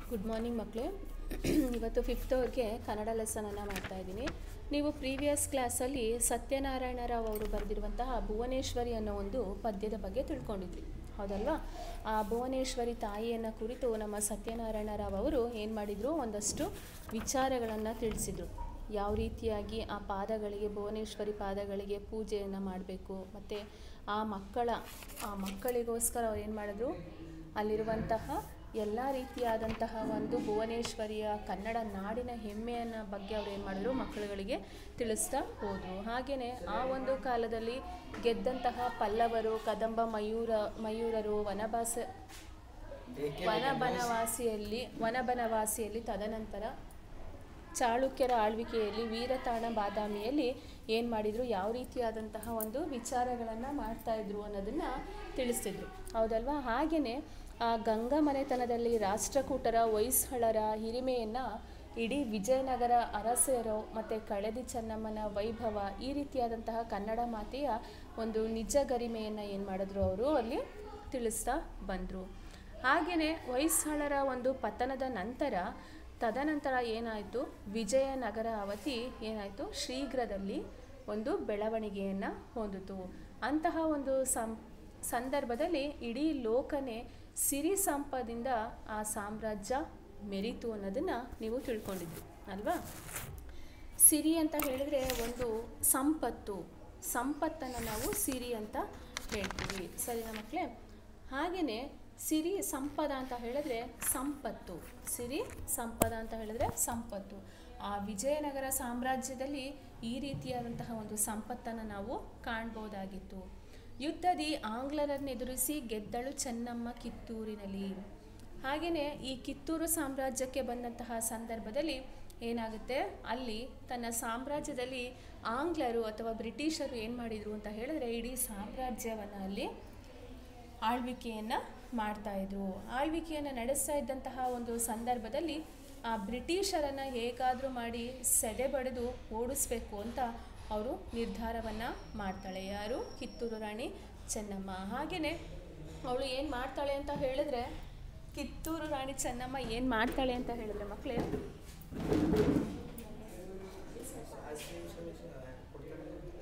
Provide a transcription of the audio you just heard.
good morning ಮಕ್ಕಳೇ ಇವತ್ತು fifth ಅವ್ರಿಗೆ ಕನ್ನಡ ಲೆಸನನ್ನು ಮಾಡ್ತಾ ಇದ್ದೀನಿ ನೀವು ಪ್ರೀವಿಯಸ್ ಕ್ಲಾಸಲ್ಲಿ ಸತ್ಯನಾರಾಯಣ ರಾವ್ ಅವರು ಬರೆದಿರುವಂತಹ ಭುವನೇಶ್ವರಿ ಅನ್ನೋ ಒಂದು ಪದ್ಯದ ಬಗ್ಗೆ ತಿಳ್ಕೊಂಡಿದ್ವಿ ಹೌದಲ್ವಾ ಆ ಭುವನೇಶ್ವರಿ ತಾಯಿಯನ್ನು ಕುರಿತು ನಮ್ಮ ಸತ್ಯನಾರಾಯಣ ರಾವ್ ಅವರು ಏನು ಮಾಡಿದರು ಒಂದಷ್ಟು ವಿಚಾರಗಳನ್ನು ತಿಳಿಸಿದರು ಯಾವ ರೀತಿಯಾಗಿ ಆ ಪಾದಗಳಿಗೆ ಭುವನೇಶ್ವರಿ ಪಾದಗಳಿಗೆ ಪೂಜೆಯನ್ನು ಮಾಡಬೇಕು ಮತ್ತು ಆ ಮಕ್ಕಳ ಆ ಮಕ್ಕಳಿಗೋಸ್ಕರ ಅವ್ರು ಏನು ಮಾಡಿದ್ರು ಅಲ್ಲಿರುವಂತಹ ಎಲ್ಲ ರೀತಿಯಾದಂತಹ ಒಂದು ಭುವನೇಶ್ವರಿಯ ಕನ್ನಡ ನಾಡಿನ ಹೆಮ್ಮೆಯನ್ನು ಬಗ್ಗೆ ಅವ್ರು ಏನು ಮಾಡಿದ್ರು ಮಕ್ಕಳುಗಳಿಗೆ ತಿಳಿಸ್ತಾ ಹೋದರು ಹಾಗೆಯೇ ಆ ಒಂದು ಕಾಲದಲ್ಲಿ ಗೆದ್ದಂತಹ ಪಲ್ಲವರು ಕದಂಬ ಮಯೂರ ಮಯೂರರು ವನವಾಸ ವನಬನವಾಸಿಯಲ್ಲಿ ವನಬನವಾಸಿಯಲ್ಲಿ ತದನಂತರ ಚಾಳುಕ್ಯರ ಆಳ್ವಿಕೆಯಲ್ಲಿ ವೀರತಾಣ ಬಾದಾಮಿಯಲ್ಲಿ ಏನು ಮಾಡಿದರು ಯಾವ ರೀತಿಯಾದಂತಹ ಒಂದು ವಿಚಾರಗಳನ್ನು ಮಾಡ್ತಾಯಿದ್ರು ಅನ್ನೋದನ್ನು ತಿಳಿಸ್ತಿದ್ರು ಹೌದಲ್ವಾ ಹಾಗೆಯೇ ಆ ಗಂಗಾ ಮನೆತನದಲ್ಲಿ ರಾಷ್ಟ್ರಕೂಟರ ಹೊಯ್ಸಳರ ಹಿರಿಮೆಯನ್ನು ಇಡೀ ವಿಜಯನಗರ ಅರಸರು ಮತ್ತು ಕಳೆದಿ ಚೆನ್ನಮ್ಮನ ವೈಭವ ಈ ರೀತಿಯಾದಂತಹ ಕನ್ನಡ ಮಾತೆಯ ಒಂದು ನಿಜ ಗರಿಮೆಯನ್ನು ಏನು ಮಾಡಿದ್ರು ಅವರು ಅಲ್ಲಿ ತಿಳಿಸ್ತಾ ಬಂದರು ಹಾಗೆಯೇ ಹೊಯ್ಸಳರ ಒಂದು ಪತನದ ನಂತರ ತದನಂತರ ಏನಾಯಿತು ವಿಜಯನಗರ ಅವಧಿ ಏನಾಯಿತು ಶೀಘ್ರದಲ್ಲಿ ಒಂದು ಬೆಳವಣಿಗೆಯನ್ನು ಹೊಂದಿತು ಅಂತಹ ಒಂದು ಸಂ ಸಂದರ್ಭದಲ್ಲಿ ಇಡೀ ಲೋಕನೇ ಸಿರಿ ಸಂಪದಿಂದ ಆ ಸಾಮ್ರಾಜ್ಯ ಮೆರಿತು ಅನ್ನೋದನ್ನು ನೀವು ತಿಳ್ಕೊಂಡಿದ್ರಿ ಅಲ್ವಾ ಸಿರಿ ಅಂತ ಹೇಳಿದರೆ ಒಂದು ಸಂಪತ್ತು ಸಂಪತ್ತನ್ನು ನಾವು ಸಿರಿ ಅಂತ ಹೇಳ್ತೀವಿ ಸರಿನಾ ಮಕ್ಕಳೇ ಹಾಗೆಯೇ ಸಿರಿ ಸಂಪದ ಅಂತ ಹೇಳಿದ್ರೆ ಸಂಪತ್ತು ಸಿರಿ ಸಂಪದ ಅಂತ ಹೇಳಿದ್ರೆ ಸಂಪತ್ತು ಆ ವಿಜಯನಗರ ಸಾಮ್ರಾಜ್ಯದಲ್ಲಿ ಈ ರೀತಿಯಾದಂತಹ ಒಂದು ಸಂಪತ್ತನ್ನು ನಾವು ಕಾಣ್ಬೋದಾಗಿತ್ತು ಯುದ್ಧದಿ ಆಂಗ್ಲರನ್ನು ಎದುರಿಸಿ ಗೆದ್ದಳು ಚೆನ್ನಮ್ಮ ಕಿತ್ತೂರಿನಲ್ಲಿ ಹಾಗೆಯೇ ಈ ಕಿತ್ತೂರು ಸಾಮ್ರಾಜ್ಯಕ್ಕೆ ಬಂದಂತಹ ಸಂದರ್ಭದಲ್ಲಿ ಏನಾಗುತ್ತೆ ಅಲ್ಲಿ ತನ್ನ ಸಾಮ್ರಾಜ್ಯದಲ್ಲಿ ಆಂಗ್ಲರು ಅಥವಾ ಬ್ರಿಟಿಷರು ಏನು ಮಾಡಿದರು ಅಂತ ಹೇಳಿದ್ರೆ ಇಡೀ ಸಾಮ್ರಾಜ್ಯವನ್ನು ಅಲ್ಲಿ ಆಳ್ವಿಕೆಯನ್ನು ಮಾಡ್ತಾಯಿದ್ರು ಆಳ್ವಿಕೆಯನ್ನು ನಡೆಸ್ತಾ ಇದ್ದಂತಹ ಒಂದು ಸಂದರ್ಭದಲ್ಲಿ ಆ ಬ್ರಿಟಿಷರನ್ನು ಹೇಗಾದರೂ ಮಾಡಿ ಸೆದೆ ಬಡಿದು ಓಡಿಸ್ಬೇಕು ಅಂತ ಅವರು ನಿರ್ಧಾರವನ್ನು ಮಾಡ್ತಾಳೆ ಯಾರು ಕಿತ್ತೂರು ರಾಣಿ ಚೆನ್ನಮ್ಮ ಹಾಗೆಯೇ ಅವಳು ಏನು ಮಾಡ್ತಾಳೆ ಅಂತ ಹೇಳಿದ್ರೆ ಕಿತ್ತೂರು ರಾಣಿ ಚೆನ್ನಮ್ಮ ಏನು ಮಾಡ್ತಾಳೆ ಅಂತ ಹೇಳಿದ್ರೆ ಮಕ್ಕಳೇ